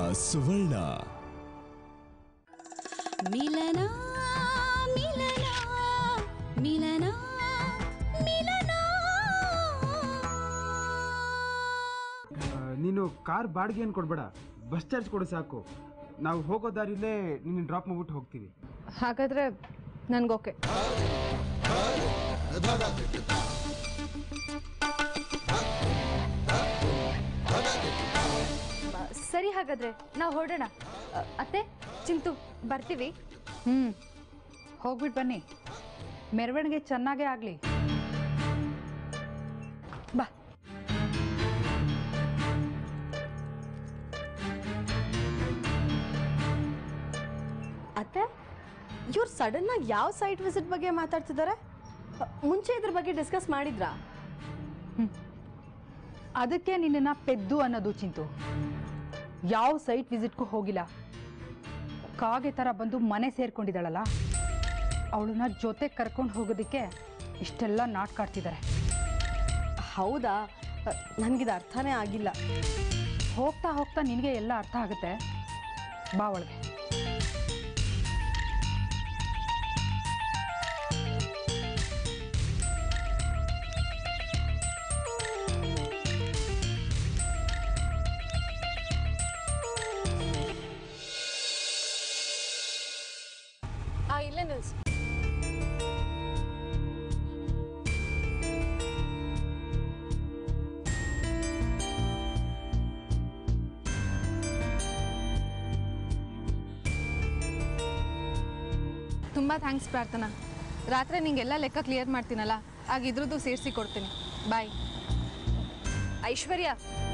ಸುವರ್ಣ ಮಿಲನ ಮಿಲನ ಮಿಲನ ಮಿಲನ ನೀನು ಕಾರ್ ಬಾಡಿಗೆ ಏನು ಕೊಡಬೇಡ ಬಸ್ ಚಾರ್ಜ್ ಕೊಡು ಸಾಕು ನಾವು ಹೋಗೋ ದಾರಿಲೇ ನಿನ್ನ ಡ್ರಾಪ್ ಮಾಡ್ಬಿಟ್ಟು ಹೋಗ್ತೀವಿ ಹಾಗಾದ್ರೆ ನನ್ಗೋಕೆ ಸರಿ ಹಾಗಾದ್ರೆ ನಾವು ಹೊರಡೋಣ ಅ, ಅತ್ತೆ ಚಿಂತು ಬರ್ತೀವಿ ಹ್ಞೂ ಹೋಗ್ಬಿಟ್ಟು ಬನ್ನಿ ಮೆರವಣಿಗೆ ಚೆನ್ನಾಗೇ ಆಗಲಿ ಬಾ ಅತ್ತೆ ಇವ್ರು ಸಡನ್ ಆಗಿ ಯಾವ ಸೈಟ್ ವಿಸಿಟ್ ಬಗ್ಗೆ ಮಾತಾಡ್ತಿದ್ದಾರೆ ಅ, ಮುಂಚೆ ಇದ್ರ ಬಗ್ಗೆ ಡಿಸ್ಕಸ್ ಮಾಡಿದ್ರಾ ಅದಕ್ಕೆ ನಿನ್ನನ್ನು ಪೆದ್ದು ಅನ್ನೋದು ಚಿಂತು ಯಾವ ಸೈಟ್ ವಿಸಿಟ್ಗೂ ಹೋಗಿಲ್ಲ ಕಾಗೆ ಥರ ಬಂದು ಮನೆ ಸೇರ್ಕೊಂಡಿದ್ದಾಳಲ್ಲ ಅವಳನ್ನ ಜೊತೆ ಕರ್ಕೊಂಡು ಹೋಗೋದಕ್ಕೆ ಇಷ್ಟೆಲ್ಲ ನಾಟ್ಕಾಡ್ತಿದ್ದಾರೆ ಹೌದಾ ಅ, ನನ್ಗಿದು ಅರ್ಥನೇ ಆಗಿಲ್ಲ ಹೋಗ್ತಾ ಹೋಗ್ತಾ ನಿನಗೆ ಎಲ್ಲ ಅರ್ಥ ಆಗುತ್ತೆ ಬಾ ಒಳಗೆ ಆ ಇಲ್ಲೇ ನಿಲ್ಸು ತುಂಬ ಥ್ಯಾಂಕ್ಸ್ ಪ್ರಾರ್ಥನಾ ರಾತ್ರಿ ನಿಂಗೆಲ್ಲ ಲೆಕ್ಕ ಕ್ಲಿಯರ್ ಮಾಡ್ತೀನಲ್ಲ ಆಗ ಇದ್ರದ್ದು ಸೇರಿಸಿ ಕೊಡ್ತೀನಿ ಬಾಯ್ ಐಶ್ವರ್ಯ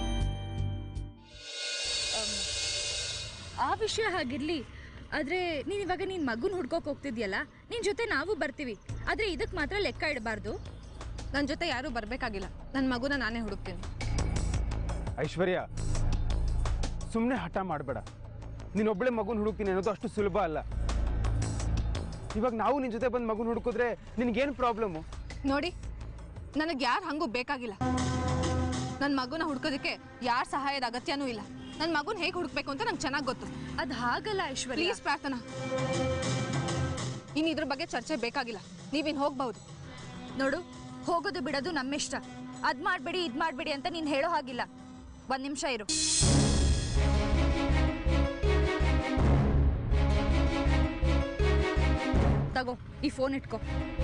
ಅಮ್, ಆ ವಿಷಯ ಹಾಗಿರ್ಲಿ ಆದ್ರೆ ನೀನ್ ಇವಾಗ ನಿನ್ ಮಗುನ್ ಹುಡ್ಕೋಕ್ ಹೋಗ್ತಿದ್ಯಲ್ಲ ನಿನ್ ಜೊತೆ ನಾವು ಬರ್ತೀವಿ ಆದ್ರೆ ಇದಕ್ ಮಾತ್ರ ಲೆಕ್ಕ ಇಡಬಾರ್ದು ನನ್ನ ಜೊತೆ ಯಾರೂ ಬರಬೇಕಾಗಿಲ್ಲ ನನ್ನ ಮಗುನ ನಾನೇ ಹುಡುಕ್ತೀನಿ ಐಶ್ವರ್ಯ ಸುಮ್ಮನೆ ಹಠ ಮಾಡಬೇಡ ನೀನೊಬ್ಬಳೆ ಮಗುನ ಹುಡುಕ್ತೀನಿ ಅನ್ನೋದು ಅಷ್ಟು ಸುಲಭ ಅಲ್ಲ ಇವಾಗ ನಾವು ನಿನ್ನ ಜೊತೆ ಬಂದು ಮಗುನ ಹುಡುಕಿದ್ರೆ ನಿನಗೇನು ಪ್ರಾಬ್ಲಮ್ಮು ನೋಡಿ ನನಗೆ ಯಾರು ಹಂಗೂ ಬೇಕಾಗಿಲ್ಲ ನನ್ನ ಮಗುನ ಹುಡ್ಕೋದಕ್ಕೆ ಯಾರ ಸಹಾಯದ ಅಗತ್ಯನೂ ಇಲ್ಲ ನನ್ನ ಮಗುನ ಹೇಗೆ ಹುಡುಕ್ಬೇಕು ಅಂತ ನಂಗೆ ಚೆನ್ನಾಗಿ ಗೊತ್ತು ಅದ್ ಹಾಗಲ್ಲ ಐಶ್ವರ್ಯ ಪ್ಲೀಸ್ ಪ್ರಾರ್ಥನಾ ಇನ್ನು ಇದ್ರ ಬಗ್ಗೆ ಚರ್ಚೆ ಬೇಕಾಗಿಲ್ಲ ನೀವಿನ್ ಹೋಗ್ಬಹುದು ನೋಡು ಹೋಗೋದು ಬಿಡೋದು ನಮ್ಮಿಷ್ಟ ಅದ್ ಮಾಡ್ಬೇಡಿ ಇದ್ ಮಾಡ್ಬೇಡಿ ಅಂತ ನೀನ್ ಹೇಳೋ ಹಾಗಿಲ್ಲ ಒಂದ್ ನಿಮಿಷ ಇರು ತಗೋ ಈ ಫೋನ್ ಇಟ್ಕೋ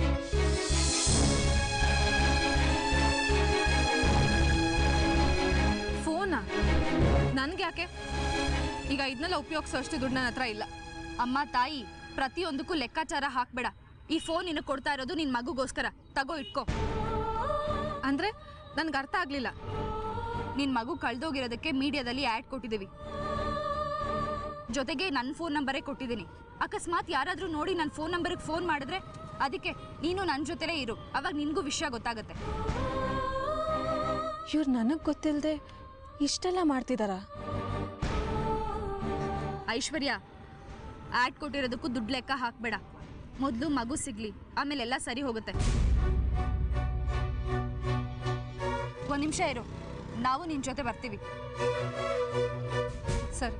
ಫೋನಾ ನನ್ಗೆ ಯಾಕೆ ಈಗ ಇದನ್ನೆಲ್ಲ ಉಪಯೋಗಿಸೋ ಅಷ್ಟು ದುಡ್ಡು ನನ್ನ ಹತ್ರ ಇಲ್ಲ ಅಮ್ಮ ತಾಯಿ ಪ್ರತಿಯೊಂದಕ್ಕೂ ಲೆಕ್ಕಾಚಾರ ಹಾಕ್ಬೇಡ ಈ ಫೋನ್ ನಿನ್ನ ಕೊಡ್ತಾ ಇರೋದು ನಿನ್ ಮಗುಗೋಸ್ಕರ ತಗೋ ಇಟ್ಕೋ ಅಂದ್ರೆ ನನ್ಗೆ ಅರ್ಥ ಆಗ್ಲಿಲ್ಲ ನಿನ್ ಮಗು ಕಳ್ದೋಗಿರೋದಕ್ಕೆ ಮೀಡಿಯಾದಲ್ಲಿ ಆ್ಯಡ್ ಕೊಟ್ಟಿದ್ದೀವಿ ಜೊತೆಗೆ ನನ್ನ ಫೋನ್ ನಂಬರೇ ಕೊಟ್ಟಿದ್ದೀನಿ ಅಕಸ್ಮಾತ್ ಯಾರಾದ್ರೂ ನೋಡಿ ನನ್ನ ಫೋನ್ ನಂಬರ್ಗೆ ಫೋನ್ ಮಾಡಿದ್ರೆ ಅದಕ್ಕೆ ನೀನು ನನ್ನ ಜೊತೆಲೇ ಇರು ಅವಾಗ ನಿನ್ಗೂ ವಿಷಯ ಗೊತ್ತಾಗುತ್ತೆ ಇವ್ರು ನನಗೆ ಗೊತ್ತಿಲ್ಲದೆ ಇಷ್ಟೆಲ್ಲ ಮಾಡ್ತಿದಾರಾ ಐಶ್ವರ್ಯ ಆ್ಯಡ್ ಕೊಟ್ಟಿರೋದಕ್ಕೂ ದುಡ್ಡು ಲೆಕ್ಕ ಹಾಕ್ಬೇಡ ಮೊದಲು ಮಗು ಸಿಗ್ಲಿ ಆಮೇಲೆ ಎಲ್ಲ ಸರಿ ಹೋಗುತ್ತೆ ಒಂದು ನಿಮಿಷ ಇರು ನಾವು ನಿನ್ನ ಜೊತೆ ಬರ್ತೀವಿ ಸರಿ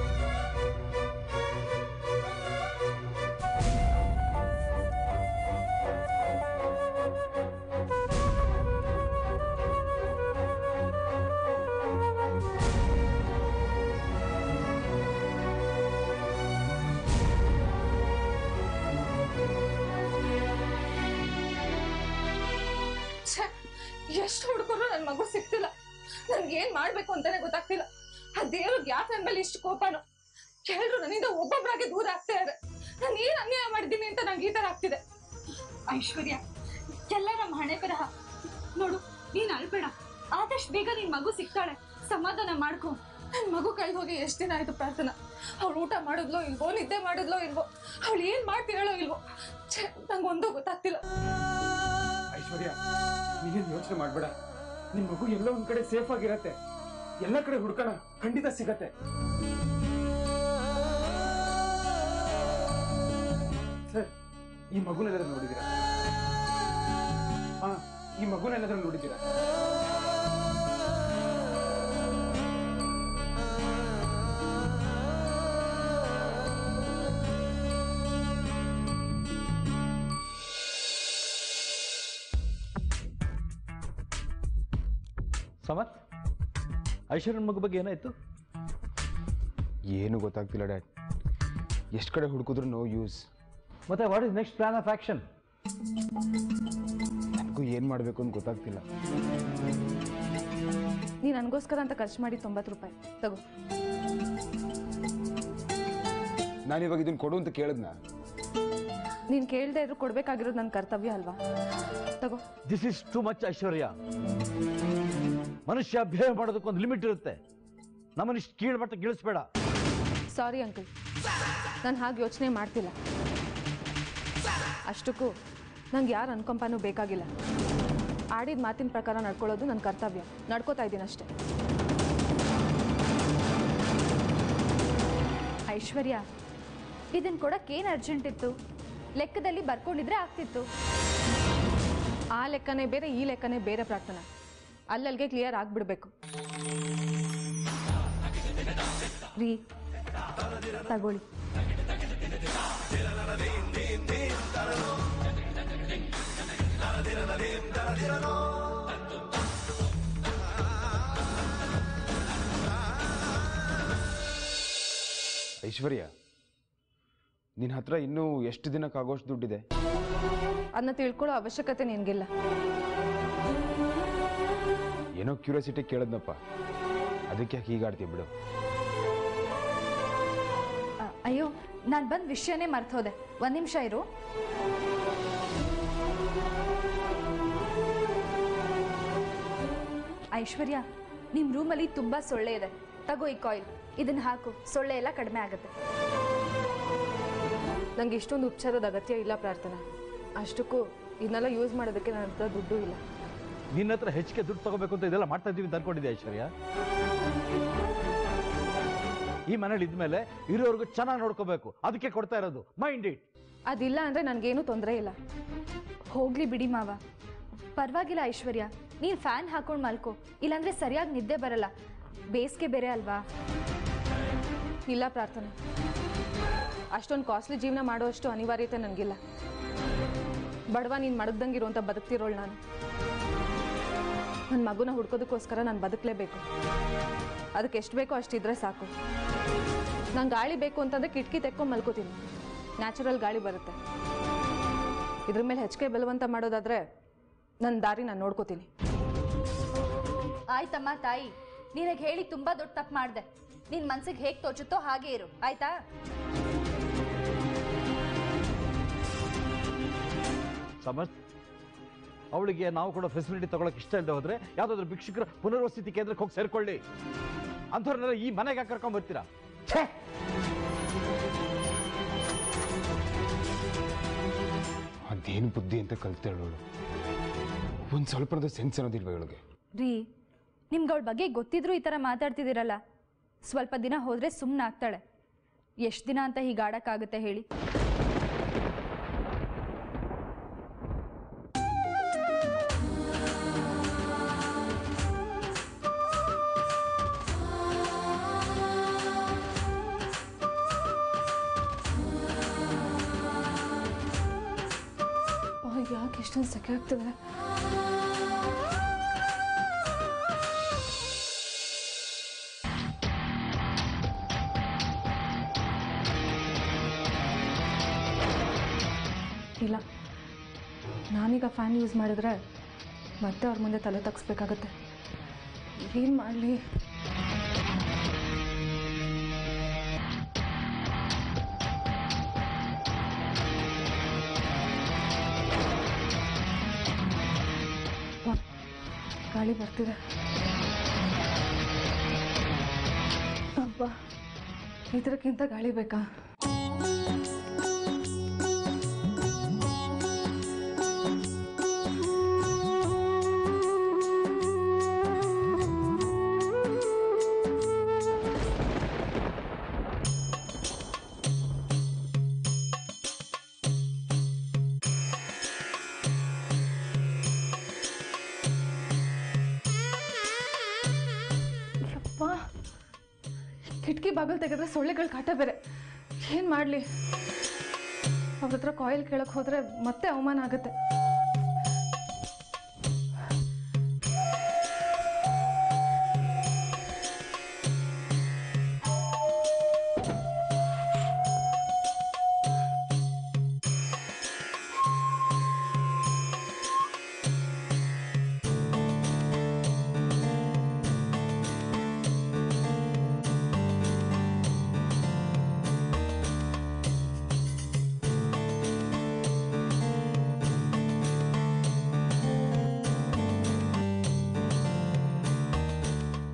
ಎಷ್ಟು ಹುಡುಗರು ನನ್ನ ಮಗು ಸಿಗ್ತಿಲ್ಲ ನನ್ಗೆ ಏನ್ ಮಾಡ್ಬೇಕು ಅಂತಾನೆ ಗೊತ್ತಾಗ್ತಿಲ್ಲ ಆ ದೇವ್ರಿಗೆ ಯಾಕೆ ನನ್ ಮೇಲೆ ಇಷ್ಟು ಕೋಪನು ಎಲ್ರು ನನ್ನಿಂದ ಒಬ್ಬೊಬ್ಬರಾಗಿ ದೂರ ಆಗ್ತಾ ಇದೆ ನಾನು ಏನ್ ಅನ್ಯಾಯ ಮಾಡಿದ್ದೀನಿ ಅಂತ ನಂಗೆ ಈ ತರ ಆಗ್ತಿದೆ ಐಶ್ವರ್ಯ ಎಲ್ಲ ನಮ್ಮ ಹಣೆ ಬರಹ ನೋಡು ನೀನ್ ಅಳ್ಬೇಡ ಆದಷ್ಟು ಬೇಗ ನಿನ್ ಮಗು ಸಿಗ್ತಾಳೆ ಸಮಾಧಾನ ಮಾಡ್ಕೊ ನನ್ ಮಗು ಕಳ್ದು ಹೋಗಿ ಎಷ್ಟ್ ದಿನ ಆಯ್ತು ಪ್ರಾರ್ಥನಾ ಅವ್ಳು ಊಟ ಮಾಡಿದ್ಲೋ ಇಲ್ವೋ ನಿದ್ದೆ ಮಾಡಿದ್ಲೋ ಇಲ್ವೋ ಅವಳು ಏನ್ ಮಾಡ್ತಿರಳೋ ಇಲ್ವೋ ಛೆ ನಂಗೆ ಒಂದು ಗೊತ್ತಾಗ್ತಿಲ್ಲ ಐಶ್ವರ್ಯ ನೀನೇನು ಯೋಚನೆ ಮಾಡಬೇಡ ನಿಮ್ಮ ಮಗು ಎಲ್ಲೋ ಒಂದ್ ಕಡೆ ಸೇಫ್ ಆಗಿರತ್ತೆ ಎಲ್ಲ ಕಡೆ ಹುಡ್ಕೋಣ ಖಂಡಿತ ಸಿಗತ್ತೆ ಸರ್ ಈ ಮಗುನೆಲ್ಲಾದ್ರೂ ನೋಡಿದ್ದೀರಾ ಹಾ ಈ ಮಗುನೆಲ್ಲಾದ್ರೂ ನೋಡಿದ್ದೀರಾ ಸಮರ್ಥ್ ಐಶ್ವರ್ಯನ ಮಗು ಬಗ್ಗೆ ಏನಾಯ್ತು ಏನು ಗೊತ್ತಾಗ್ತಿಲ್ಲ ಡ್ಯಾಡ್ ಎಷ್ಟು ಕಡೆ ಹುಡುಕಿದ್ರು ನೋ ಯೂಸ್ ಮತ್ತೆ what is next plan of action ನನಗೂ ಏನು ಮಾಡಬೇಕು ಅಂತ ಗೊತ್ತಾಗ್ತಿಲ್ಲ ನೀನು ನನಗೋಸ್ಕರ ಅಂತ ಖರ್ಚು ಮಾಡಿ ತೊಂಬತ್ತು ರೂಪಾಯಿ ತಗೋ ನಾನು ಇವಾಗ ಇದನ್ನು ಕೊಡು ಅಂತ ಕೇಳಿದ್ನ ನೀನು ಕೇಳದೆ ಇದ್ರು ಕೊಡಬೇಕಾಗಿರೋದು ನನ್ನ ಕರ್ತವ್ಯ ಅಲ್ವಾ ತಗೋ ದಿಸ್ ಇಸ್ ಟು ಮಚ್ ಐಶ್ವರ್ಯ ಮನುಷ್ಯ ಬಿಹೇವ್ ಮಾಡೋದಕ್ಕೊಂದು ಲಿಮಿಟ್ ಇರುತ್ತೆ ನಮ್ಮನ್ನ ಇಷ್ಟು ಕೀಳು ಮಟ್ಟ ಗಿಳಿಸ್ಬೇಡ ಸಾರಿ ಅಂಕಲ್ ನಾನು ಹಾಗೆ ಯೋಚನೆ ಮಾಡ್ತಿಲ್ಲ ಅಷ್ಟಕ್ಕೂ ನಂಗೆ ಯಾರು ಅನ್ಕೊಂಪಾನೂ ಬೇಕಾಗಿಲ್ಲ ಆಡಿದ ಮಾತಿನ ಪ್ರಕಾರ ನಡ್ಕೊಳ್ಳೋದು ನನ್ನ ಕರ್ತವ್ಯ ನಡ್ಕೋತಾ ಇದ್ದೀನಿ ಅಷ್ಟೇ ಐಶ್ವರ್ಯ ಇದನ್ನ ಕೊಡಕ್ಕೇನು ಅರ್ಜೆಂಟ್ ಇತ್ತು ಲೆಕ್ಕದಲ್ಲಿ ಬರ್ಕೊಂಡಿದ್ರೆ ಆಗ್ತಿತ್ತು ಆ ಲೆಕ್ಕನೇ ಬೇರೆ ಈ ಲೆಕ್ಕನೇ ಬೇರೆ ಪ್ರಾರ್ಥನಾ ಅಲ್ಲಲ್ಲಿಗೆ ಕ್ಲಿಯರ್ ಆಗಿಬಿಡ್ಬೇಕು ರೀ ತಗೊಳ್ಳಿ ಐಶ್ವರ್ಯ ನಿನ್ನ ಹತ್ರ ಇನ್ನೂ ಎಷ್ಟು ದಿನಕ್ಕಾಗೋಷ್ಟು ದುಡ್ಡಿದೆ ಅದನ್ನ ತಿಳ್ಕೊಳ್ಳೋ ಅವಶ್ಯಕತೆ ನಿನಗಿಲ್ಲ ಏನೋ ಕ್ಯೂರಿಯಾಸಿಟಿ ಕೇಳಿದ್ನಪ್ಪ ಅದಕ್ಕೆ ಯಾಕೆ ಹೀಗಾಡ್ತೀವಿ ಬಿಡು ಅ, ಅಯ್ಯೋ ನಾನು ಬಂದ ವಿಷಯನೇ ಮರ್ತೋದೆ ಒಂದು ನಿಮಿಷ ಇರು ಐಶ್ವರ್ಯ ನಿಮ್ಮ ರೂಮಲ್ಲಿ ತುಂಬ ಸೊಳ್ಳೆ ಇದೆ ತಗೋ ಈ ಕಾಯಿಲ್ ಇದನ್ನ ಹಾಕು ಸೊಳ್ಳೆ ಎಲ್ಲ ಕಡಿಮೆ ಆಗುತ್ತೆ ನಂಗೆ ಇಷ್ಟೊಂದು ಉಪಚಾರದ ಅಗತ್ಯ ಇಲ್ಲ ಪ್ರಾರ್ಥನಾ ಅಷ್ಟಕ್ಕೂ ಇದನ್ನೆಲ್ಲ ಯೂಸ್ ಮಾಡೋದಕ್ಕೆ ನನ್ನ ಹತ್ರ ದುಡ್ಡು ಇಲ್ಲ ನಿನ್ನ ಹತ್ರ ಹೆಚ್ಚಿಗೆ ದುಡ್ಡು ತಗೋಬೇಕು ಅಂತ ಇದೆಲ್ಲ ಮಾಡ್ತಾ ಇದ್ದೀವಿ ಅಂತ ಅನ್ಕೊಂಡಿದ್ದೆ ಐಶ್ವರ್ಯ ಈ ಮನೇಲಿ ಇದ್ಮೇಲೆ ಇರೋರ್ಗು ಚೆನ್ನಾಗಿ ನೋಡ್ಕೋಬೇಕು ಅದಕ್ಕೆ ಕೊಡ್ತಾ ಇರೋದು ಮೈಂಡ್ ಇಟ್ ಅದಿಲ್ಲ ಅಂದರೆ ನನಗೇನು ತೊಂದರೆ ಇಲ್ಲ ಹೋಗ್ಲಿ ಬಿಡಿ ಮಾವ ಪರವಾಗಿಲ್ಲ ಐಶ್ವರ್ಯ ನೀನು ಫ್ಯಾನ್ ಹಾಕೊಂಡು ಮಲ್ಕೋ ಇಲ್ಲಾಂದ್ರೆ ಸರಿಯಾಗಿ ನಿದ್ದೆ ಬರಲ್ಲ ಬೇಸಿಗೆ ಬೇರೆ ಅಲ್ವಾ ಇಲ್ಲ ಪ್ರಾರ್ಥನೆ ಅಷ್ಟೊಂದು ಕಾಸ್ಟ್ಲಿ ಜೀವನ ಮಾಡುವಷ್ಟು ಅನಿವಾರ್ಯತೆ ನನಗಿಲ್ಲ ಬಡವ ನೀನು ಮಡಗ್ದಂಗಿರುವಂಥ ಬದುಕ್ತಿರೋಳು ನಾನು ನನ್ನ ಮಗುನ ಹುಡ್ಕೋದಕ್ಕೋಸ್ಕರ ನಾನು ಬದುಕಲೇಬೇಕು ಅದಕ್ಕೆ ಎಷ್ಟು ಬೇಕೋ ಅಷ್ಟಿದ್ರೆ ಸಾಕು ನಂಗೆ ಗಾಳಿ ಬೇಕು ಅಂತಂದರೆ ಕಿಟಕಿ ತೆಕ್ಕೊಂಡು ಮಲ್ಕೋತೀನಿ ನ್ಯಾಚುರಲ್ ಗಾಳಿ ಬರುತ್ತೆ ಇದ್ರ ಮೇಲೆ ಹೆಚ್ಚಿಗೆ ಬಲವಂತ ಮಾಡೋದಾದರೆ ನನ್ನ ದಾರಿ ನಾನು ನೋಡ್ಕೋತೀನಿ ಆಯ್ತಮ್ಮ ತಾಯಿ ನಿನಗೆ ಹೇಳಿ ತುಂಬಾ ದೊಡ್ಡ ತಪ್ಪು ಮಾಡಿದೆ ನಿನ್ ಮನ್ಸಿಗೆ ಹೇಗೆ ತೋಚುತ್ತೋ ಹಾಗೆ ಇರು ಆಯ್ತಾ ಸಮರ್ಥ್ ಅವಳಿಗೆ ನಾವು ಕೂಡ ಫೆಸಿಲಿಟಿ ತಗೊಳಕ್ ಇಷ್ಟ ಇಲ್ಲದೆ ಹೋದ್ರೆ ಯಾವ್ದಾದ್ರು ಭಿಕ್ಷುಕರ ಪುನರ್ವಸತಿ ಕೇಂದ್ರಕ್ಕೆ ಹೋಗಿ ಸೇರ್ಕೊಳ್ಳಿ ಅಂಥವ್ರನ್ನೆಲ್ಲ ಈ ಮನೆಗೆ ಯಾಕೆ ಕರ್ಕೊಂಡ್ ಬರ್ತೀರಾ ಛೇ! ಅದೇನು ಬುದ್ಧಿ ಅಂತ ಕಲ್ತೇಳೋಳು ಒಂದು ಸ್ವಲ್ಪನದ ಸೆನ್ಸ್ ಅನ್ನೋದಿಲ್ವ ಇವಳಿಗೆ ರೀ ನಿಮ್ಗೆ ಅವಳ ಬಗ್ಗೆ ಗೊತ್ತಿದ್ರು ಈ ಥರ ಮಾತಾಡ್ತಿದ್ದೀರಲ್ಲ ಸ್ವಲ್ಪ ದಿನ ಹೋದ್ರೆ ಸುಮ್ಮನೆ ಆಗ್ತಾಳೆ ಎಷ್ಟು ದಿನ ಅಂತ ಹೀಗೆ ಆಡಕ್ಕಾಗುತ್ತೆ ಹೇಳಿ ಯಾಕೆ ಎಷ್ಟೊಂದು ಸೆಕೆ ಆಗ್ತದೆ ಇಲ್ಲ ನಾನೀಗ ಫ್ಯಾನ್ ಯೂಸ್ ಮಾಡಿದ್ರೆ ಮತ್ತೆ ಅವ್ರ ಮುಂದೆ ತಲೆ ತಗ್ಸ್ಬೇಕಾಗತ್ತೆ ಏನು ಮಾಡಲಿ ಗಾಳಿ ಬರ್ತಿದೆ ಅಬ್ಬ ಇದಕ್ಕಿಂತ ಗಾಳಿ ಬೇಕಾ ಯಪ್ಪ ಕಿಟಕಿ ಬಾಗಿಲು ತೆಗೆದ್ರೆ ಸೊಳ್ಳೆಗಳ ಕಾಟ ಬೇರೆ ಏನು ಮಾಡಲಿ ಅವ್ರ ಹತ್ರ ಕಾಯಿಲ್ ಕೇಳಕ್ಕೆ ಹೋದ್ರೆ ಮತ್ತೆ ಅವಮಾನ ಆಗುತ್ತೆ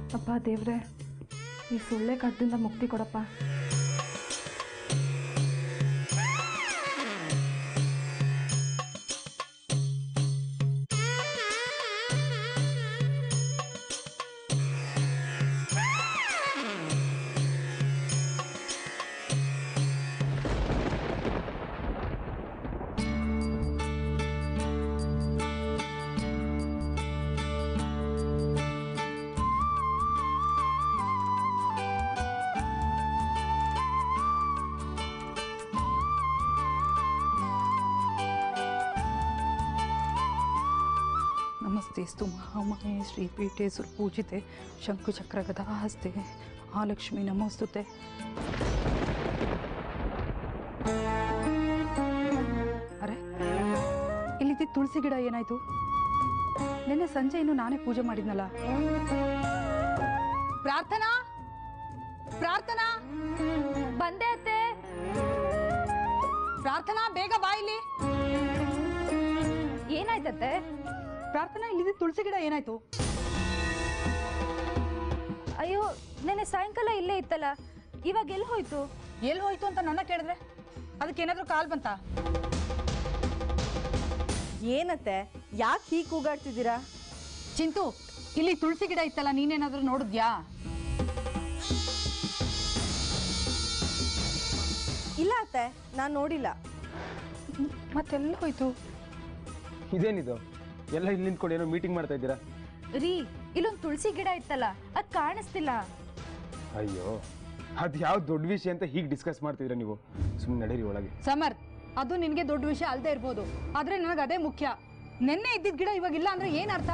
ಅಪ್ಪ ದೇವ್ರೆ ಈ ಸೊಳ್ಳೆ ಕಡ್ದಿಂದ ಮುಕ್ತಿ ಕೊಡಪ್ಪ ನಮಸ್ತೆಸ್ತು ಮಹಾಮಾಯೆ ಶ್ರೀಪೀಠೆ ಸುರ್ಪೂಜಿತೆ ಶಂಕುಚಕ್ರಗದಾ ಹಸ್ತೆ ಮಹಾಲಕ್ಷ್ಮಿ ನಮೋಸ್ತುತೆ ಅರೆ ಇಲ್ಲಿದ್ದ ತುಳಸಿ ಗಿಡ ಏನಾಯ್ತು ನಿನ್ನೆ ಸಂಜೆ ಇನ್ನು ನಾನೇ ಪೂಜೆ ಮಾಡಿದ್ನಲ್ಲ ಪ್ರಾರ್ಥನಾ ಪ್ರಾರ್ಥನಾ ಬಂದೆ ಅತ್ತೆ ಪ್ರಾರ್ಥನಾ ಬೇಗ ಬಾ ಇಲ್ಲಿ ಏನಾಯ್ತತ್ತೆ ಪ್ರಾರ್ಥನಾ ಇಲ್ಲಿದ್ದ ತುಳಸಿ ಗಿಡ ಏನಾಯ್ತು ಅಯ್ಯೋ ನೆನ್ನೆ ಸಾಯಂಕಾಲ ಇಲ್ಲೇ ಇತ್ತಲ್ಲ ಇವಾಗ ಎಲ್ಲಿ ಹೋಯ್ತು ಎಲ್ಲಿ ಹೋಯ್ತು ಅಂತ ನನ್ನ ಕೇಳಿದ್ರೆ ಅದಕ್ಕೇನಾದ್ರೂ ಕಾಲ್ ಬಂತ ಏನತ್ತೆ ಯಾಕೆ ಹೀಗೆ ಕೂಗಾಡ್ತಿದ್ದೀರಾ ಚಿಂತು ಇಲ್ಲಿ ತುಳಸಿ ಗಿಡ ಇತ್ತಲ್ಲ ನೀನೇನಾದ್ರೂ ನೋಡಿದ್ಯಾ ಇಲ್ಲ ಅತ್ತೆ ನಾನು ನೋಡಿಲ್ಲ ಮತ್ತೆಲ್ಲ ಹೋಯ್ತು ಇದೇನಿದು ಎಲ್ಲ ಇಲ್ಲಿ ನಿಂತ್ಕೊಂಡು ಏನೋ ಮೀಟಿಂಗ್ ಮಾಡ್ತಾ ಇದ್ದೀರಾ ರೀ ಇಲ್ಲೊಂದು ತುಳಸಿ ಗಿಡ ಇತ್ತಲ್ಲ ಅದ್ ಕಾಣಿಸ್ತಿಲ್ಲ ಅಯ್ಯೋ ಅದು ಯಾವ ದೊಡ್ಡ ವಿಷಯ ಅಂತ ಹೀಗೆ ಡಿಸ್ಕಸ್ ಮಾಡ್ತಿದ್ದೀರಾ ನೀವು ಸುಮ್ಮನೆ ನಡೀರಿ ಒಳಗೆ ಸಮರ್ ಅದು ನಿನಗೆ ದೊಡ್ಡ ವಿಷಯ ಅಲ್ಲದೆ ಇರ್ಬೋದು ಆದ್ರೆ ನನಗೆ ಅದೇ ಮುಖ್ಯ ನಿನ್ನೆ ಇದ್ದಿದ್ದ ಗಿಡ ಇವಾಗ ಇಲ್ಲ ಅಂದ್ರೆ ಏನ್ ಅರ್ಥ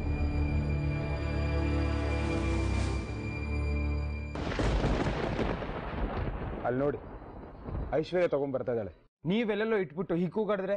ಅಲ್ಲಿ ನೋಡಿ ಐಶ್ವರ್ಯ ತಗೊಂಡ್ ಬರ್ತಾ ಇದ್ದಾಳೆ ನೀವೆಲ್ಲೆಲ್ಲೋ ಇಟ್ಬಿಟ್ಟು ಹೀಗೆ ಕೂಗಾಡಿದ್ರೆ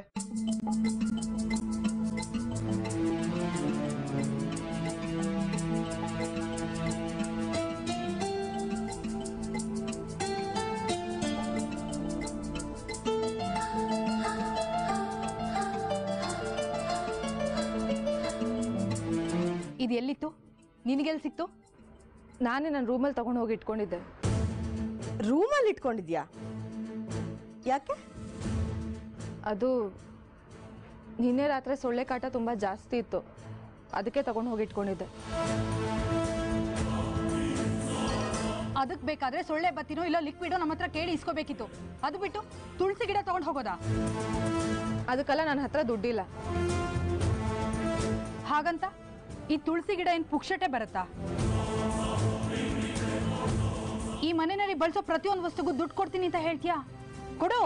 ಇದು ಎಲ್ಲಿತ್ತು ನಿನಗೆಲ್ಲಿ ಸಿಕ್ತು ನಾನೇ ನನ್ನ ರೂಮಲ್ಲಿ ತಗೊಂಡು ಹೋಗಿ ಇಟ್ಕೊಂಡಿದ್ದೆ ರೂಮಲ್ಲಿ ಇಟ್ಕೊಂಡಿದ್ಯಾ ಯಾಕೆ ಅದು ನಿನ್ನೆ ರಾತ್ರಿ ಸೊಳ್ಳೆ ಕಾಟ ತುಂಬ ಜಾಸ್ತಿ ಇತ್ತು ಅದಕ್ಕೆ ತಗೊಂಡು ಹೋಗಿ ಇಟ್ಕೊಂಡಿದ್ದೆ ಅದಕ್ಕೆ ಬೇಕಾದ್ರೆ ಸೊಳ್ಳೆ ಬತ್ತಿನೋ ಇಲ್ಲ ಲಿಕ್ವಿಡೋ ನಮ್ಮ ಹತ್ರ ಕೇಳಿ ಇಸ್ಕೋಬೇಕಿತ್ತು ಅದು ಬಿಟ್ಟು ತುಳಸಿ ಗಿಡ ತಗೊಂಡು ಹೋಗೋದಾ ಅದಕ್ಕೆಲ್ಲ ನನ್ನ ಹತ್ರ ದುಡ್ಡಿಲ್ಲ ಹಾಗಂತ ಈ ತುಳಸಿ ಗಿಡ ಏನ್ ಪುಕ್ಷಟೆ ಬರುತ್ತಾ ಈ ಮನೆಯಲ್ಲಿ ಬಳಸೋ ಪ್ರತಿಯೊಂದು ವಸ್ತುಗೂ ದುಡ್ಡು ಕೊಡ್ತೀನಿ ಅಂತ ಹೇಳ್ತೀಯಾ ಕೊಡು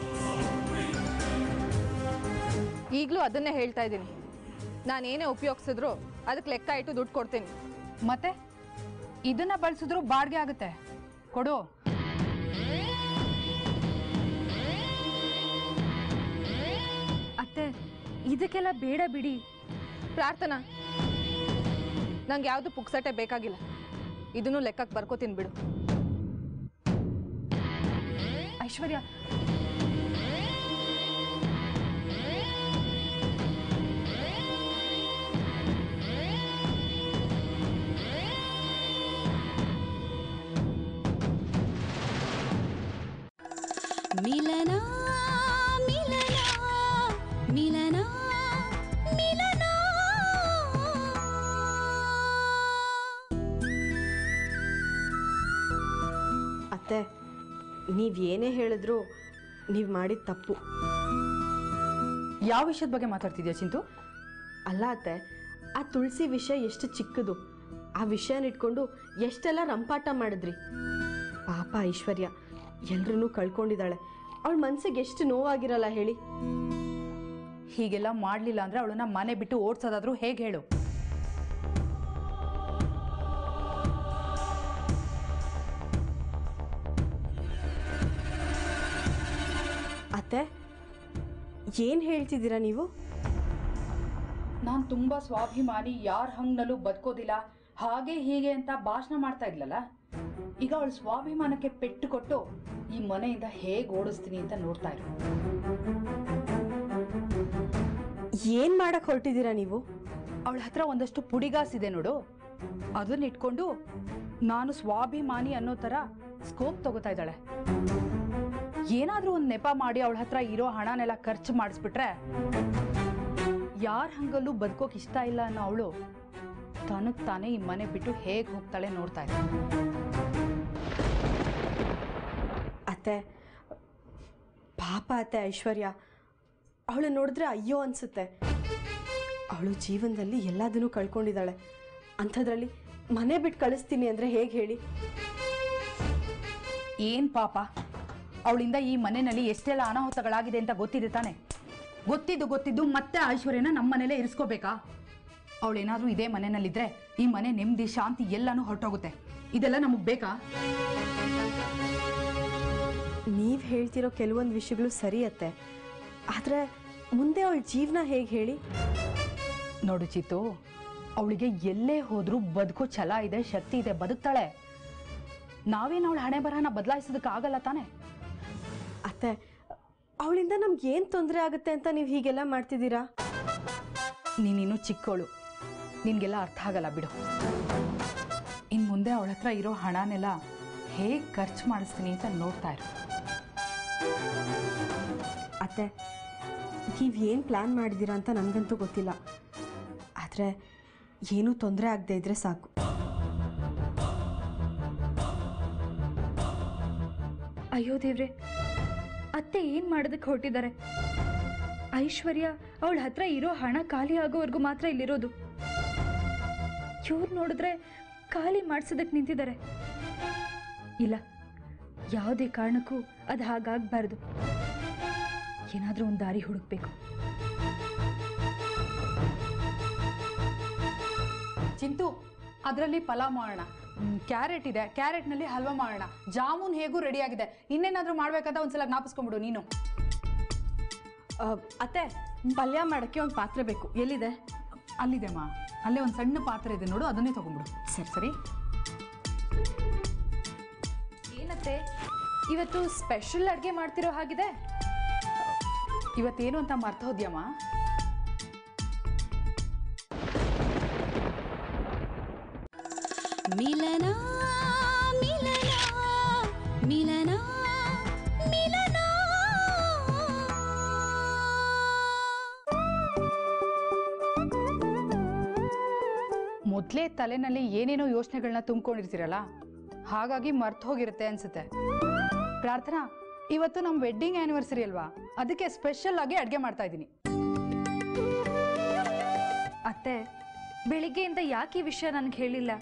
ಈಗಲೂ ಅದನ್ನೇ ಹೇಳ್ತಾ ಇದ್ದೀನಿ ನಾನು ಏನೇ ಉಪಯೋಗಿಸಿದ್ರು ಅದಕ್ಕೆ ಲೆಕ್ಕ ಇಟ್ಟು ದುಡ್ಡು ಕೊಡ್ತೀನಿ ಮತ್ತೆ ಇದನ್ನ ಬಳಸಿದ್ರು ಬಾಡಿಗೆ ಆಗುತ್ತೆ ಕೊಡು ಅತ್ತೆ ಇದಕ್ಕೆಲ್ಲ ಬೇಡ ಬಿಡಿ ಪ್ರಾರ್ಥನಾ ನಂಗೆ ಯಾವುದು ಪುಕ್ಸಟೆ ಬೇಕಾಗಿಲ್ಲ ಇದನ್ನು ಲೆಕ್ಕಕ್ಕೆ ಬರ್ಕೋತೀನಿ ಬಿಡು ಐಶ್ವರ್ಯ ಮಿಲನ ಮಿಲನ ಮಿಲನ ಮಿಲನ ಅತ್ತೆ ನೀವು ಏನೇ ಹೇಳಿದ್ರು ನೀವು ಮಾಡಿದ ತಪ್ಪು ಯಾವ ವಿಷಯದ ಬಗ್ಗೆ ಮಾತಾಡ್ತಿದ್ಯಾ ಚಿಂತು ಅಲ್ಲ ಅತ್ತೆ ಆ ತುಳಸಿ ವಿಷಯ ಎಷ್ಟು ಚಿಕ್ಕದು ಆ ವಿಷಯನ ಇಟ್ಕೊಂಡು ಎಷ್ಟೆಲ್ಲ ರಂಪಾಟ ಮಾಡಿದ್ರಿ ಪಾಪ ಐಶ್ವರ್ಯ ಎಲ್ರನ್ನೂ ಕಳ್ಕೊಂಡಿದ್ದಾಳೆ ಅವಳ ಮನ್ಸಿಗೆ ಎಷ್ಟು ನೋವಾಗಿರಲ್ಲ ಹೇಳಿ ಹೀಗೆಲ್ಲ ಮಾಡ್ಲಿಲ್ಲ ಅಂದ್ರೆ ಅವಳನ್ನ ಮನೆ ಬಿಟ್ಟು ಓಡ್ಸೋದಾದ್ರೂ ಹೇಗೆ ಹೇಳು ಅತ್ತೆ ಏನು ಹೇಳ್ತಿದ್ದೀರಾ ನೀವು ನಾನು ತುಂಬಾ ಸ್ವಾಭಿಮಾನಿ ಯಾರ ಹಂಗ್ನಲ್ಲೂ ಬದುಕೋದಿಲ್ಲ ಹಾಗೆ ಹೀಗೆ ಅಂತ ಭಾಷಣ ಮಾಡ್ತಾ ಇದ್ಲಲ್ಲ ಈಗ ಅವಳ ಸ್ವಾಭಿಮಾನಕ್ಕೆ ಪೆಟ್ಟು ಕೊಟ್ಟು ಈ ಮನೆಯಿಂದ ಹೇಗೆ ಓಡಿಸ್ತೀನಿ ಅಂತ ನೋಡ್ತಾ ಇರು ಏನು ಮಾಡಕ್ಕೆ ಹೊರಟಿದ್ದೀರಾ ನೀವು ಅವಳ ಹತ್ರ ಒಂದಷ್ಟು ಪುಡಿಗಾಸಿದೆ ನೋಡು ಅದನ್ನ ಇಟ್ಕೊಂಡು ನಾನು ಸ್ವಾಭಿಮಾನಿ ಅನ್ನೋ ಥರ ಸ್ಕೋಪ್ ತಗೋತಾ ಇದ್ದಾಳೆ ಏನಾದರೂ ಒಂದು ನೆಪ ಮಾಡಿ ಅವಳ ಹತ್ರ ಇರೋ ಹಣನೆಲ್ಲ ಖರ್ಚು ಮಾಡಿಸ್ಬಿಟ್ರೆ ಯಾರ ಹಂಗಲ್ಲೂ ಬದುಕೋಕೆ ಇಷ್ಟ ಇಲ್ಲ ಅನ್ನೋ ಅವಳು ತನಗ್ ತಾನೇ ಈ ಮನೆ ಬಿಟ್ಟು ಹೇಗೆ ಹೋಗ್ತಾಳೆ ನೋಡ್ತಾ ಇದ್ದೆ ಅತ್ತೆ ಪಾಪ ಅತ್ತೆ ಐಶ್ವರ್ಯ ಅವಳು ನೋಡಿದ್ರೆ ಅಯ್ಯೋ ಅನ್ಸುತ್ತೆ ಅವಳು ಜೀವನದಲ್ಲಿ ಎಲ್ಲದನ್ನೂ ಕಳ್ಕೊಂಡಿದ್ದಾಳೆ ಅಂಥದ್ರಲ್ಲಿ ಮನೆ ಬಿಟ್ಟು ಕಳಿಸ್ತೀನಿ ಅಂದರೆ ಹೇಗೆ ಹೇಳಿ ಏನ್ ಪಾಪ ಅವಳಿಂದ ಈ ಮನೆಯಲ್ಲಿ ಎಷ್ಟೆಲ್ಲ ಅನಾಹುತಗಳಾಗಿದೆ ಅಂತ ಗೊತ್ತಿದೆ ತಾನೆ ಗೊತ್ತಿದ್ದು ಗೊತ್ತಿದ್ದು ಮತ್ತೆ ಐಶ್ವರ್ಯನ ನಮ್ಮ ಮನೇಲೇ ಇರಿಸ್ಕೋಬೇಕಾ ಅವಳೇನಾದ್ರೂ ಇದೇ ಮನೆಯಲ್ಲಿದ್ರೆ ಈ ಮನೆ ನೆಮ್ಮದಿ ಶಾಂತಿ ಎಲ್ಲಾನು ಹೊರಟೋಗುತ್ತೆ ಇದೆಲ್ಲ ನಮಗ್ ಬೇಕಾ ನೀವು ಹೇಳ್ತಿರೋ ಕೆಲವೊಂದು ವಿಷಯಗಳು ಸರಿ ಅತ್ತೆ ಆದರೆ ಮುಂದೆ ಅವಳ ಜೀವನ ಹೇಗೆ ಹೇಳಿ ನೋಡು ಚಿತ್ತು ಅವಳಿಗೆ ಎಲ್ಲೇ ಹೋದ್ರೂ ಬದುಕೋ ಛಲ ಇದೆ ಶಕ್ತಿ ಇದೆ ಬದುಕ್ತಾಳೆ ನಾವೇನು ಅವಳ ಹಣೆ ಬರಹನ ಬದಲಾಯಿಸೋದಕ್ಕೆ ಆಗಲ್ಲ ತಾನೆ ಅತ್ತೆ ಅವಳಿಂದ ನಮ್ಗೆ ಏನು ತೊಂದರೆ ಆಗುತ್ತೆ ಅಂತ ನೀವು ಹೀಗೆಲ್ಲ ಮಾಡ್ತಿದ್ದೀರಾ ನೀನಿನ್ನು ಚಿಕ್ಕವಳು ನಿನಗೆಲ್ಲ ಅರ್ಥ ಆಗಲ್ಲ ಬಿಡು ಇನ್ನು ಮುಂದೆ ಅವಳ ಹತ್ರ ಇರೋ ಹಣನೆಲ್ಲ ಹೇಗೆ ಖರ್ಚು ಮಾಡಿಸ್ತೀನಿ ಅಂತ ನೋಡ್ತಾ ಇರು ಅತ್ತೆ ನೀವು ಏನು ಪ್ಲ್ಯಾನ್ ಮಾಡಿದ್ದೀರಾ ಅಂತ ನನಗಂತೂ ಗೊತ್ತಿಲ್ಲ ಆದರೆ ಏನೂ ತೊಂದರೆ ಆಗದೆ ಇದ್ರೆ ಸಾಕು ಅಯ್ಯೋ ದೇವ್ರೆ ಅತ್ತೆ ಏನ್ ಮಾಡೋದಕ್ಕೆ ಹೊರಟಿದ್ದಾರೆ ಐಶ್ವರ್ಯ ಅವಳ ಹತ್ರ ಇರೋ ಹಣ ಖಾಲಿ ಆಗೋವರೆಗೂ ಮಾತ್ರ ಇಲ್ಲಿರೋದು ಇವ್ರು ನೋಡಿದ್ರೆ ಖಾಲಿ ಮಾಡ್ಸೋದಕ್ಕೆ ನಿಂತಿದ್ದಾರೆ ಇಲ್ಲ ಯಾವುದೇ ಕಾರಣಕ್ಕೂ ಅದು ಹಾಗಾಗಬಾರ್ದು ಏನಾದರೂ ಒಂದು ದಾರಿ ಹುಡುಕ್ಬೇಕು ಚಿಂತು ಅದರಲ್ಲಿ ಪಲಾವ್ ಮಾಡೋಣ ಕ್ಯಾರೆಟ್ ಇದೆ ಕ್ಯಾರೆಟ್ನಲ್ಲಿ ಹಲ್ವಾ ಮಾಡೋಣ ಜಾಮೂನ್ ಹೇಗೂ ರೆಡಿ ಆಗಿದೆ ಇನ್ನೇನಾದರೂ ಮಾಡ್ಬೇಕಂತ ಒಂದ್ಸಲ ಜ್ಞಾಪಿಸ್ಕೊಂಬಿಡು ನೀನು ಆ, ಅತ್ತೆ ಪಲ್ಯ ಮಾಡೋಕ್ಕೆ ಒಂದು ಪಾತ್ರೆ ಬೇಕು ಎಲ್ಲಿದೆ ಅಲ್ಲಿದೆ ಮಾ ಅಲ್ಲೇ ಒಂದು ಸಣ್ಣ ಪಾತ್ರೆ ಇದೆ ನೋಡು ಅದನ್ನೇ ತಗೊಂಬಿಡು ಸರಿ ಸರಿ ಏನತ್ತೆ ಇವತ್ತು ಸ್ಪೆಷಲ್ ಅಡುಗೆ ಮಾಡ್ತಿರೋ ಹಾಗಿದೆ ಇವತ್ತೇನು ಅಂತ ಮರ್ತ ಹೋದ್ಯಮ್ಮ ಮಿಲನ ಮಿಲನ ಮಿಲನ ಮಿಲನ ಮೊದಲೇ ತಲೆನಲ್ಲಿ ಏನೇನೋ ಯೋಚನೆಗಳನ್ನ ತುಂಬ್ಕೊಂಡಿರ್ತೀರಲ್ಲ ಹಾಗಾಗಿ ಮರ್ತು ಹೋಗಿರುತ್ತೆ ಅನ್ಸುತ್ತೆ ಪ್ರಾರ್ಥನಾ ಇವತ್ತು ನಮ್ಮ ವೆಡ್ಡಿಂಗ್ ಆ್ಯನಿವರ್ಸರಿ ಅಲ್ವಾ ಅದಕ್ಕೆ ಸ್ಪೆಷಲ್ ಆಗಿ ಅಡುಗೆ ಮಾಡ್ತಾ ಇದ್ದೀನಿ ಅತ್ತೆ ಬೆಳಿಗ್ಗೆಯಿಂದ ಯಾಕೆ ಈ ವಿಷಯ ನನಗೆ ಹೇಳಿಲ್ಲ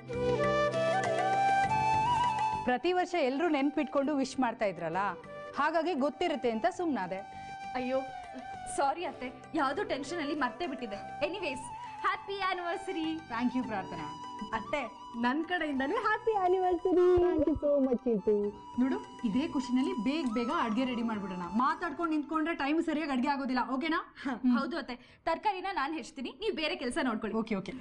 ಪ್ರತಿ ವರ್ಷ ಎಲ್ಲರೂ ನೆನ್ಪಿಟ್ಕೊಂಡು ವಿಶ್ ಮಾಡ್ತಾ ಇದ್ರಲ್ಲ ಹಾಗಾಗಿ ಗೊತ್ತಿರುತ್ತೆ ಅಂತ ಸುಮ್ಮನಾದೆ ಅಯ್ಯೋ ಸಾರಿ ಅತ್ತೆ ಯಾವುದೋ ಟೆನ್ಷನ್ ಅಲ್ಲಿ ಮರ್ತೇ ಬಿಟ್ಟಿದೆ anyways happy anniversary thank you Prarthana ಅತ್ತೆ ನನ್ನ ಕಡೆಯಿಂದಲೂ happy anniversary thank you so much ಇತ್ತು ನೋಡು ಇದೇ ಖುಷಿನಲ್ಲಿ ಬೇಗ ಬೇಗ ಅಡುಗೆ ರೆಡಿ ಮಾಡ್ಬಿಡೋಣ ಮಾತಾಡ್ಕೊಂಡು ನಿಂತ್ಕೊಂಡ್ರೆ ಟೈಮ್ ಸರಿಯಾಗಿ ಅಡುಗೆ ಆಗೋದಿಲ್ಲ ಓಕೆನಾ ಹೌದು ಅತ್ತೆ ತರಕಾರಿನ ನಾನು ಹೆಚ್ಚಿತೀನಿ ನೀವು ಬೇರೆ ಕೆಲಸ ನೋಡ್ಕೊಳ್ಳಿ ಓಕೆ ಓಕೆ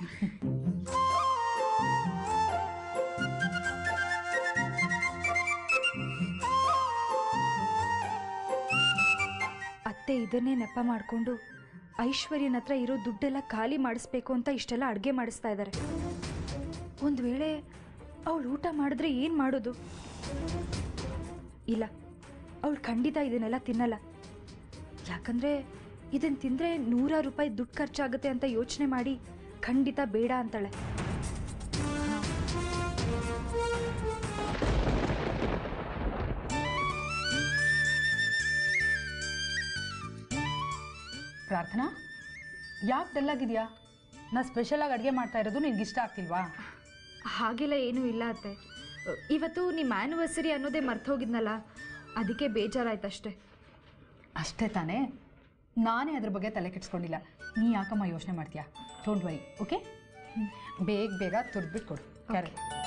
ಅತ್ತೆ ಇದನ್ನೇ ನೆಪ ಮಾಡಿಕೊಂಡು ಐಶ್ವರ್ಯನ ಹತ್ರ ಇರೋ ದುಡ್ಡೆಲ್ಲ ಖಾಲಿ ಮಾಡಿಸ್ಬೇಕು ಅಂತ ಇಷ್ಟೆಲ್ಲ ಅಡುಗೆ ಮಾಡಿಸ್ತಾ ಇದ್ದಾರೆ ಒಂದು ವೇಳೆ ಅವಳು ಊಟ ಮಾಡಿದ್ರೆ ಏನು ಮಾಡೋದು ಇಲ್ಲ ಅವಳು ಖಂಡಿತ ಇದನ್ನೆಲ್ಲ ತಿನ್ನಲ್ಲ ಯಾಕಂದರೆ ಇದನ್ನು ತಿಂದರೆ ನೂರಾರು ರೂಪಾಯಿ ದುಡ್ಡು ಖರ್ಚಾಗುತ್ತೆ ಅಂತ ಯೋಚನೆ ಮಾಡಿ ಖಂಡಿತ ಬೇಡ ಅಂತಾಳೆ ಪ್ರಾರ್ಥನಾ ಯಾಕೆ ಡಲ್ಲಾಗಿದೆಯಾ ನಾ ಸ್ಪೆಷಲಾಗಿ ಅಡುಗೆ ಮಾಡ್ತಾ ಇರೋದು ನಿನ್ಗೆ ಇಷ್ಟ ಆಗ್ತಿಲ್ವಾ ಹಾಗೆಲ್ಲ ಏನೂ ಇಲ್ಲ ಅತ್ತೆ ಇವತ್ತು ನಿಮ್ಮ ಆ್ಯನಿವರ್ಸರಿ ಅನ್ನೋದೇ ಮರ್ತು ಹೋಗಿದ್ನಲ್ಲ ಅದಕ್ಕೆ ಬೇಜಾರಾಯ್ತಷ್ಟೇ ಅಷ್ಟೇ ತಾನೇ ನಾನೇ ಅದ್ರ ಬಗ್ಗೆ ತಲೆ ಕೆಡ್ಸ್ಕೊಂಡಿಲ್ಲ ನೀ ಯಾಕಮ್ಮ ಯೋಚನೆ ಮಾಡ್ತೀಯಾ ಡೋಂಟ್ ವರಿ ಓಕೆ ಬೇಗ ಬೇಗ ತುರ್ದ್ಬಿಟ್ಟು ಕೊಡು ಕ್ಯಾರೆಟ್